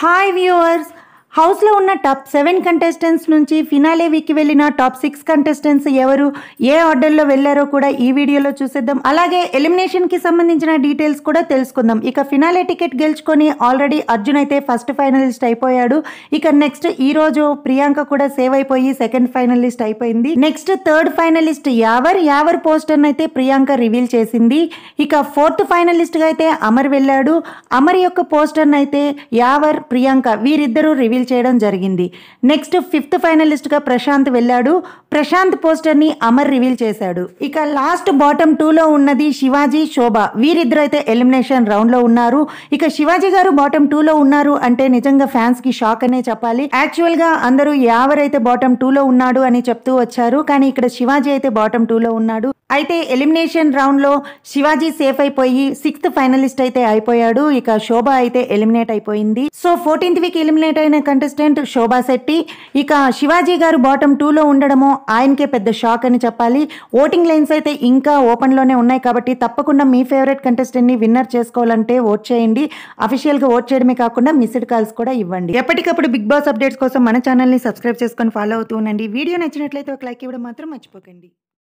hi viewers హౌస్లో ఉన్న top seven contestants నుంచి ఫినాలే వీక్కి వెళ్ళిన టాప్ సిక్స్ కంటెస్టెంట్స్ ఎవరు ఏ ఆర్డర్లో వెళ్ళారో కూడా ఈ వీడియోలో చూసేద్దాం అలాగే ఎలిమినేషన్కి సంబంధించిన డీటెయిల్స్ కూడా తెలుసుకుందాం ఇక ఫినాలే టికెట్ గెలుచుకొని ఆల్రెడీ అర్జున్ అయితే ఫస్ట్ ఫైనలిస్ట్ అయిపోయాడు ఇక నెక్స్ట్ ఈ రోజు ప్రియాంక కూడా సేవ్ అయిపోయి సెకండ్ ఫైనలిస్ట్ అయిపోయింది next third finalist Yawar Yawar poster అయితే ప్రియాంక రివీల్ చేసింది ఇక ఫోర్త్ ఫైనలిస్ట్ గా అయితే అమర్ వెళ్ళాడు అమర్ యొక్క పోస్టర్ అయితే యావర్ ప్రియాంక వీరిద్దరూ రివీల్ చేయడం జరిగింది నెక్స్ట్ ఫిఫ్త్ ఫైనలిస్ట్ గా ప్రశాంత్ వెళ్ళాడు ప్రశాంత్ పోస్టర్ ని అమర్ రివీల్ చేశాడు ఇక లాస్ట్ బాటమ్ టూ లో ఉన్నది శివాజీ శోభ వీరిద్దరు అయితే ఎలిమినేషన్ రౌండ్ లో ఉన్నారు ఇక శివాజీ గారు బాటమ్ టూ లో ఉన్నారు అంటే నిజంగా ఫ్యాన్స్ కి షాక్ అనే చెప్పాలి యాక్చువల్ గా అందరూ యావర్ అయితే బాటమ్ టూ లో ఉన్నాడు అని చెప్తూ వచ్చారు కానీ ఇక్కడ శివాజీ అయితే బాటమ్ టూ లో ఉన్నాడు అయితే ఎలిమినేషన్ రౌండ్ లో శివాజీ సేఫ్ అయిపోయి సిక్స్త్ ఫైనలిస్ట్ అయితే అయిపోయాడు ఇక శోభ అయితే ఎలిమినేట్ అయిపోయింది సో ఫోర్టీన్త్ వీక్ ఎలిమినేట్ అయిన కంటెస్టెంట్ శోభా శెట్టి ఇక శివాజీ గారు బాటమ్ టూ లో ఉండడము ఆయనకే పెద్ద షాక్ అని చెప్పాలి ఓటింగ్ లైన్స్ అయితే ఇంకా ఓపెన్ లోనే ఉన్నాయి కాబట్టి తప్పకుండా మీ ఫేవరెట్ కంటెస్టెంట్ ని విన్నర్ చేసుకోవాలంటే ఓట్ చేయండి అఫీషియల్ గా ఓట్ చేయడమే కాకుండా మిస్డ్ కాల్స్ కూడా ఇవ్వండి ఎప్పటికప్పుడు బిగ్ బాస్ అప్డేట్స్ కోసం మన ఛానల్ ని సబ్స్క్రైబ్ చేసుకొని ఫాలో అవుతూ ఉండండి వీడియో నచ్చినట్లయితే ఒక లైక్ ఇవ్వడం మాత్రం మర్చిపోకండి